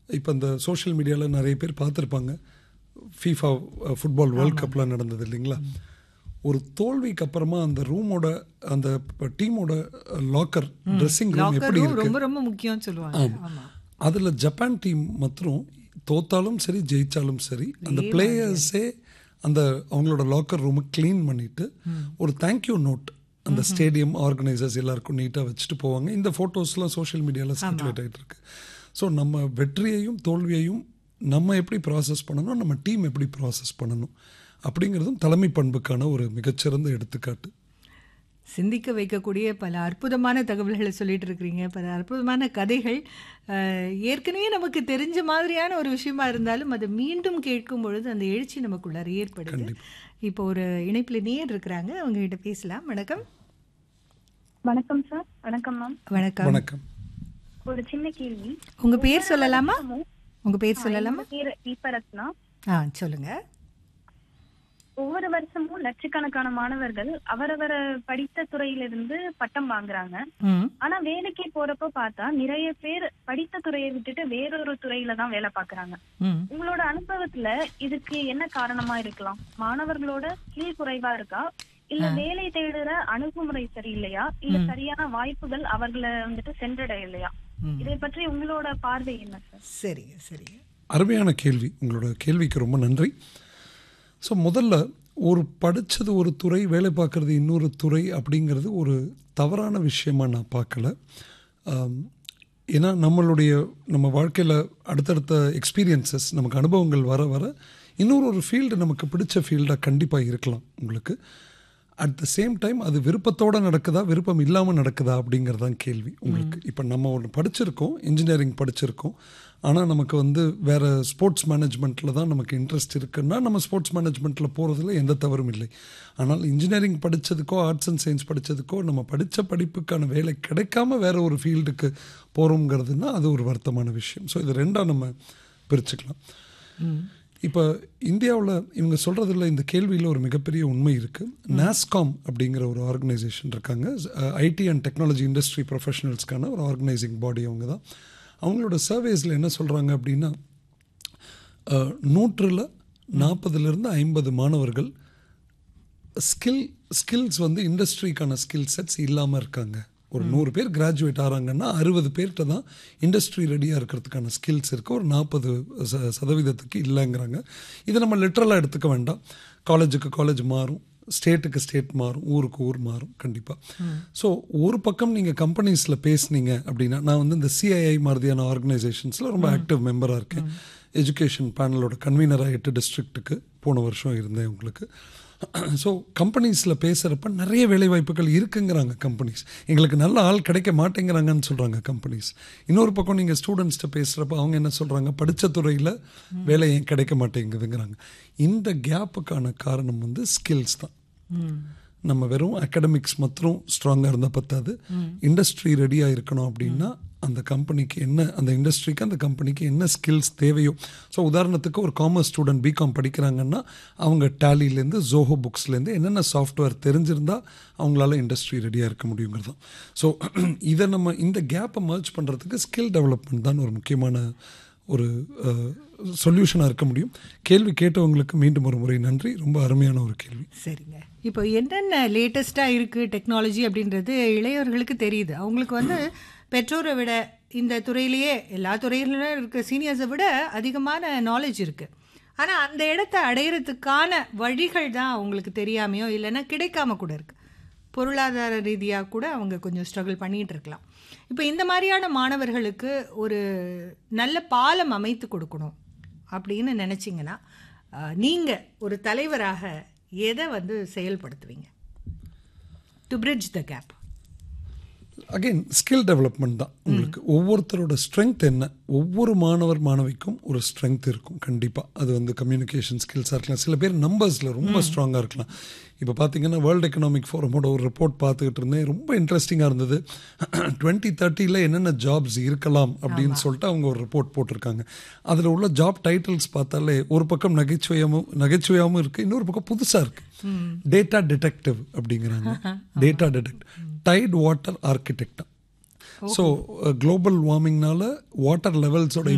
இப்போ இந்த சோஷியல் மீடியாவில் நிறைய பேர் பார்த்துருப்பாங்க ஃபீஃபா ஃபுட்பால் வேர்ல்ட் கப்லாம் நடந்தது இல்லைங்களா ஒரு தோல்விக்கு அப்புறமா அந்த ரூமோட அந்த டீமோட லாக்கர் ட்ரெஸ்ஸிங் ரூம் எப்படி லாக்கரும் இருக்கு ரொம்ப ரொம்ப முக்கியம்னு சொல்லுவாங்க ஆமா அதில் ஜப்பான் டீம் மற்றும் தோத்தாலும் சரி ஜெயிச்சாலும் சரி அந்த பிளேயர்ஸே அந்த அவங்களோட லாக்கர் ரூமை க்ளீன் பண்ணிட்டு ஒரு தேங்க்யூ நோட் அந்த ஸ்டேடியம் ஆர்கனைசர்ஸ் எல்லாருக்கும் நீட்டாக வச்சுட்டு போவாங்க இந்த ஃபோட்டோஸ்லாம் சோஷியல் மீடியாவில் சர்க்குலேட் ஆகிட்டு இருக்கு ஸோ நம்ம வெற்றியையும் தோல்வியையும் நம்ம எப்படி ப்ராசஸ் பண்ணணும் நம்ம டீம் எப்படி ப்ராசஸ் பண்ணணும் அப்படிங்கிறதும் தலைமை பண்புக்கான ஒரு மிகச்சிறந்த எடுத்துக்காட்டு சிந்திக்க வைக்கக்கூடிய பல அற்புதமான தகவல்களை சொல்லிட்டு இருக்கிறீங்க பல அற்புதமான கதைகள் அஹ், ஏற்கனவே நமக்கு தெரிஞ்ச மாதிரியான ஒரு விஷயமா இருந்தாலும் அதை மீண்டும் கேட்கும் பொழுது அந்த எழுச்சி நமக்குள்ளார ஏற்படுது இப்போ ஒரு இணைப்பில் நேர் இருக்கிறாங்க அவங்க கிட்ட பேசலாம் வணக்கம் வணக்கம் சார் வணக்கம் மேம் வணக்கம் வணக்கம் ஒரு சின்ன கேள்வி உங்க பேர் சொல்லலாமா உங்க பேர் சொல்லலாமா என் பேரு தீபரத்னா ஆ சொல்லுங்க ஒவ்வொரு வருஷமும் லட்சக்கணக்கான மாணவர்கள் அவரவர படித்த துறையிலிருந்து பட்டம் வாங்குறாங்க ம் ஆனா வேலைக்கு போறப்ப பார்த்தா நிறைய பேர் படித்த துறையை விட்டுட்டு வேறொரு துறையில தான் வேலை பாக்குறாங்க ம் உங்களோட அனுபவத்துல இதுக்கு என்ன காரணமா இருக்கலாம் மாணவர்களோட ஸ்கில் குறைவா இருக்கா இல்ல வேலை தேடுற அணுகுமுறை சரியில்லையா இல்ல சரியான வாய்ப்புகள் அவர்களை வந்துட்டு சென்றடையலையா ம். இதை பற்றி உங்களோட பார்வை என்ன சார் சரிங்க சரிங்க அருமையான கேள்வி உங்களோட கேள்விக்கு ரொம்ப நன்றி ஸோ முதல்ல ஒரு படித்தது ஒரு துறை வேலை பார்க்குறது இன்னொரு துறை அப்படிங்கிறது ஒரு தவறான விஷயமா நான் பார்க்கல ஆம், ஏன்னா நம்மளுடைய நம்ம வாழ்க்கையில் அடுத்தடுத்த எக்ஸ்பீரியன்சஸ் நமக்கு அனுபவங்கள் வர வர இன்னொரு ஒரு ஃபீல்டு நமக்கு பிடிச்ச ஃபீல்டாக கண்டிப்பாக இருக்கலாம் உங்களுக்கு அட் த சேம் டைம் அது விருப்பத்தோடு நடக்குதா விருப்பம் இல்லாமல் நடக்குதா அப்படிங்கிறது தான் கேள்வி உங்களுக்கு இப்போ நம்ம ஒன்று படிச்சிருக்கோம் இன்ஜினியரிங் படிச்சிருக்கோம் ஆனால் நமக்கு வந்து வேறு ஸ்போர்ட்ஸ் மேனேஜ்மெண்ட்டில் தான் நமக்கு இன்ட்ரெஸ்ட் இருக்குன்னா நம்ம ஸ்போர்ட்ஸ் மேனேஜ்மெண்ட்டில் போகிறதுல எந்த தவறும் இல்லை ஆனால் இன்ஜினியரிங் படித்ததுக்கோ ஆர்ட்ஸ் அண்ட் சயின்ஸ் படித்ததுக்கோ நம்ம படித்த படிப்புக்கான வேலை கிடைக்காம வேறு ஒரு ஃபீல்டுக்கு போகிறோங்கிறதுனா அது ஒரு வருத்தமான விஷயம் ஸோ இது ரெண்டாக நம்ம பிரிச்சுக்கலாம் இப்போ இந்தியாவில் இவங்க சொல்கிறதுல இந்த கேள்வியில் ஒரு மிகப்பெரிய உண்மை இருக்குது நாஸ்காம் அப்படிங்கிற ஒரு ஆர்கனைசேஷன் இருக்காங்க ஐடி அண்ட் டெக்னாலஜி இண்டஸ்ட்ரி ப்ரொஃபஷனல்ஸ்க்கான ஒரு ஆர்கனைசிங் பாடி அவங்க தான் அவங்களோட சர்வேஸில் என்ன சொல்கிறாங்க அப்படின்னா அஹ், நூற்றில் நாற்பதுலேருந்து ஐம்பது மாணவர்கள் ஸ்கில் ஸ்கில்ஸ் வந்து இண்டஸ்ட்ரிக்கான ஸ்கில் செட்ஸ் இல்லாமல் இருக்காங்க ஒரு நூறு பேர் கிராஜுவேட் ஆகிறாங்கன்னா அறுபது பேர்கிட்ட தான் இண்டஸ்ட்ரி ரெடியாக இருக்கிறதுக்கான ஸ்கில்ஸ் இருக்குது ஒரு நாற்பது ச சதவீதத்துக்கு இல்லைங்கிறாங்க இதை நம்ம லிட்ரலாக எடுத்துக்க வேண்டாம் காலேஜுக்கு காலேஜ் மாறும் ஸ்டேட்டுக்கு ஸ்டேட் மாறும் ஊருக்கு ஊர் மாறும் கண்டிப்பாக ஸோ ஒரு பக்கம் நீங்கள் கம்பெனிஸில் பேசுனீங்க அப்படின்னா நான் வந்து இந்த சிஐஐ மாதிரியான ஆர்கனைசேஷன்ஸில் ரொம்ப ஆக்டிவ் மெம்பராக இருக்கேன் எஜுகேஷன் பேனலோட கன்வீனராக எட்டு டிஸ்ட்ரிக்ட்டுக்கு போன வருஷம் இருந்தேன் உங்களுக்கு ஸோ கம்பெனிஸில் பேசுகிறப்ப நிறைய வேலைவாய்ப்புகள் இருக்குங்கிறாங்க கம்பெனிஸ் எங்களுக்கு நல்ல ஆள் கிடைக்க மாட்டேங்கிறாங்கன்னு சொல்கிறாங்க கம்பெனிஸ் இன்னொரு பக்கம் நீங்கள் ஸ்டூடெண்ட்ஸ்கிட்ட பேசுகிறப்ப அவங்க என்ன சொல்கிறாங்க படித்த துறையில் வேலை ஏன் கிடைக்க மாட்டேங்குதுங்கிறாங்க இந்த கேப்புக்கான காரணம் வந்து ஸ்கில்ஸ் தான் நம்ம வெறும் அகாடமிக்ஸ் மாத்திரம் ஸ்ட்ராங்காக இருந்தால் பத்தாது இண்டஸ்ட்ரி ரெடியாக இருக்கணும் அப்படின்னா அந்த கம்பெனிக்கு என்ன அந்த இண்டஸ்ட்ரிக்கு அந்த கம்பெனிக்கு என்ன ஸ்கில்ஸ் தேவையோ ஸோ உதாரணத்துக்கு ஒரு காமர்ஸ் ஸ்டூடெண்ட் பிகாம் படிக்கிறாங்கன்னா அவங்க டேலிலேருந்து ஜோஹோ புக்ஸ்லேருந்து என்னென்ன சாஃப்ட்வேர் தெரிஞ்சிருந்தா அவங்களால இண்டஸ்ட்ரி ரெடியாக இருக்க முடியுங்கிறது தான் ஸோ இதை நம்ம இந்த கேப்பை மர்ச் பண்ணுறதுக்கு ஸ்கில் டெவலப்மெண்ட் தான் ஒரு முக்கியமான ஒரு சொல்யூஷனாக இருக்க முடியும் கேள்வி கேட்டவங்களுக்கு மீண்டும் ஒரு முறை நன்றி ரொம்ப அருமையான ஒரு கேள்வி சரிங்க இப்போ என்னென்ன லேட்டஸ்ட்டாக இருக்குது டெக்னாலஜி அப்படின்றது இளையவர்களுக்கு தெரியுது அவங்களுக்கு வந்து பெற்றோரை விட இந்த துறையிலேயே எல்லா துறையிலும் இருக்க சீனியர்ஸை விட அதிகமான நாலேஜ் இருக்குது ஆனால் அந்த இடத்த அடையிறதுக்கான வழிகள் தான் அவங்களுக்கு தெரியாமையோ இல்லைன்னா கிடைக்காம கூட இருக்குது பொருளாதார ரீதியாக கூட அவங்க கொஞ்சம் ஸ்ட்ரகிள் பண்ணிகிட்டு இருக்கலாம் இப்போ இந்த மாதிரியான மாணவர்களுக்கு ஒரு நல்ல பாலம் அமைத்து கொடுக்கணும் அப்படின்னு நினச்சிங்கன்னா நீங்கள் ஒரு தலைவராக எதை வந்து செயல்படுத்துவீங்க to bridge the gap again skill development தான் உங்களுக்கு ஒவ்வொருத்தரோட ஸ்ட்ரென்த் என்ன ஒவ்வொரு மாணவர் மாணவிக்கும் ஒரு ஸ்ட்ரென்த் இருக்கும் கண்டிப்பாக அது வந்து கம்யூனிகேஷன் ஸ்கில்ஸாக இருக்கலாம் சில பேர் நம்பர்ஸில் ரொம்ப ஸ்ட்ராங்காக இருக்கலாம் இப்போ பார்த்தீங்கன்னா வேர்ல்டு எக்கனாமிக் ஃபோரமோட ஒரு ரிப்போர்ட் பார்த்துக்கிட்டு இருந்தேன் ரொம்ப இன்ட்ரெஸ்டிங்காக இருந்தது டுவெண்ட்டி தேர்ட்டியில் என்னென்ன ஜாப்ஸ் இருக்கலாம் அப்படின்னு சொல்லிட்டு அவங்க ஒரு ரிப்போர்ட் போட்டிருக்காங்க அதில் உள்ள ஜாப் டைட்டில்ஸ் பார்த்தாலே ஒரு பக்கம் நகைச்சுவையாகவும் நகைச்சுவையாகவும் இருக்குது இன்னொரு பக்கம் புதுசாக இருக்குது டேட்டா டிடெக்டிவ் அப்படிங்கிறாங்க டேட்டா டிடெக்ட் டைட் வாட்டர் ஆர்கிடெக்டா ஸோ குளோபல் வார்மிங்னால வாட்டர் லெவல்ஸோட